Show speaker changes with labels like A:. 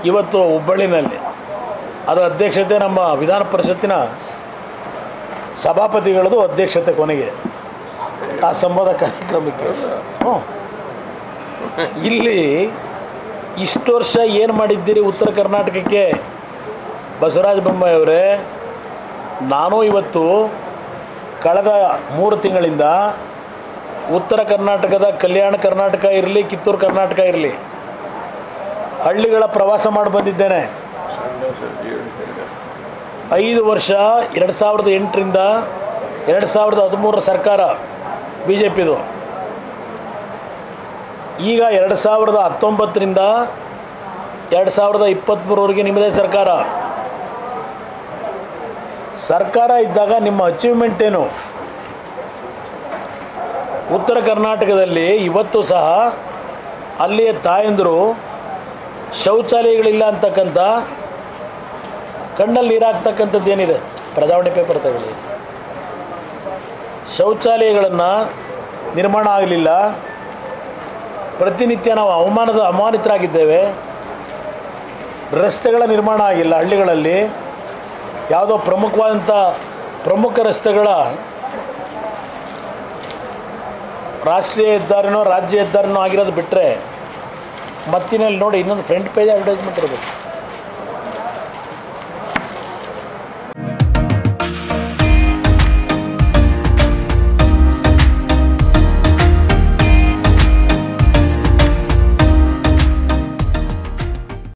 A: ಇವತ್ತು ಹುಬ್ಬಳ್ಳಿನಲ್ಲಿ ಅದರ ಅಧ್ಯಕ್ಷತೆ ನಮ್ಮ ವಿಧಾನ ಪರಿಷತ್ತಿನ ಸಭಾಪತಿಗಳದು ಅಧ್ಯಕ್ಷತೆ ಕೊನೆಗೆ ಆ ಸಂವಾದ ಕಾರ್ಯಕ್ರಮಕ್ಕೆ ಹ್ಞೂ ಇಲ್ಲಿ ಇಷ್ಟು ವರ್ಷ ಏನು ಮಾಡಿದ್ದೀರಿ ಉತ್ತರ ಕರ್ನಾಟಕಕ್ಕೆ ಬಸವರಾಜ ಬೊಮ್ಮಾಯಿ ಅವರೇ ನಾನು ಇವತ್ತು ಕಳೆದ ಮೂರು ತಿಂಗಳಿಂದ ಉತ್ತರ ಕರ್ನಾಟಕದ ಕಲ್ಯಾಣ ಕರ್ನಾಟಕ ಇರಲಿ ಕಿತ್ತೂರು ಕರ್ನಾಟಕ ಇರಲಿ ಹಳ್ಳಿಗಳ ಪ್ರವಾಸ ಮಾಡಿ ಬಂದಿದ್ದೇನೆ ಐದು ವರ್ಷ ಎರಡು ಸಾವಿರದ ಎಂಟರಿಂದ ಎರಡು ಸಾವಿರದ ಹದಿಮೂರರ ಸರ್ಕಾರ ಬಿ ಜೆ ಪಿದು ಈಗ ಎರಡು ಸಾವಿರದ ಹತ್ತೊಂಬತ್ತರಿಂದ ಎರಡು ಸಾವಿರದ ಇಪ್ಪತ್ತ್ಮೂರವರೆಗೆ ನಿಮ್ಮದೇ ಸರ್ಕಾರ ಸರ್ಕಾರ ಇದ್ದಾಗ ನಿಮ್ಮ ಅಚೀವ್ಮೆಂಟ್ ಏನು ಉತ್ತರ ಕರ್ನಾಟಕದಲ್ಲಿ ಇವತ್ತು ಸಹ ಅಲ್ಲಿಯ ತಾಯಂದರು ಶೌಚಾಲಯಗಳಿಲ್ಲ ಅಂತಕ್ಕಂಥ ಕಣ್ಣಲ್ಲಿ ನೀರು ಹಾಕ್ತಕ್ಕಂಥದ್ದು ಏನಿದೆ ಪ್ರಜಾವಣೆ ಪೇಪರ್ ತಗೊಳ್ಳಿ ಶೌಚಾಲಯಗಳನ್ನು ನಿರ್ಮಾಣ ಆಗಲಿಲ್ಲ ಪ್ರತಿನಿತ್ಯ ನಾವು ಅವಮಾನದ ಅವಮಾನಿತರಾಗಿದ್ದೇವೆ ರಸ್ತೆಗಳ ನಿರ್ಮಾಣ ಆಗಿಲ್ಲ ಹಳ್ಳಿಗಳಲ್ಲಿ ಯಾವುದೋ ಪ್ರಮುಖವಾದಂಥ ಪ್ರಮುಖ ರಸ್ತೆಗಳ ರಾಷ್ಟ್ರೀಯ ಹೆದ್ದಾರಿನೋ ರಾಜ್ಯ ಹೆದ್ದಾರಿನೋ ಆಗಿರೋದು ಬಿಟ್ಟರೆ ಮತ್ತಿನಲ್ಲಿ ನೋಡಿ ಇನ್ನೊಂದು ಫ್ರಂಟ್ ಪೇಜ್ ಅಡ್ವರ್ಟೈಸ್ಮೆಂಟ್ ಇರಬೇಕು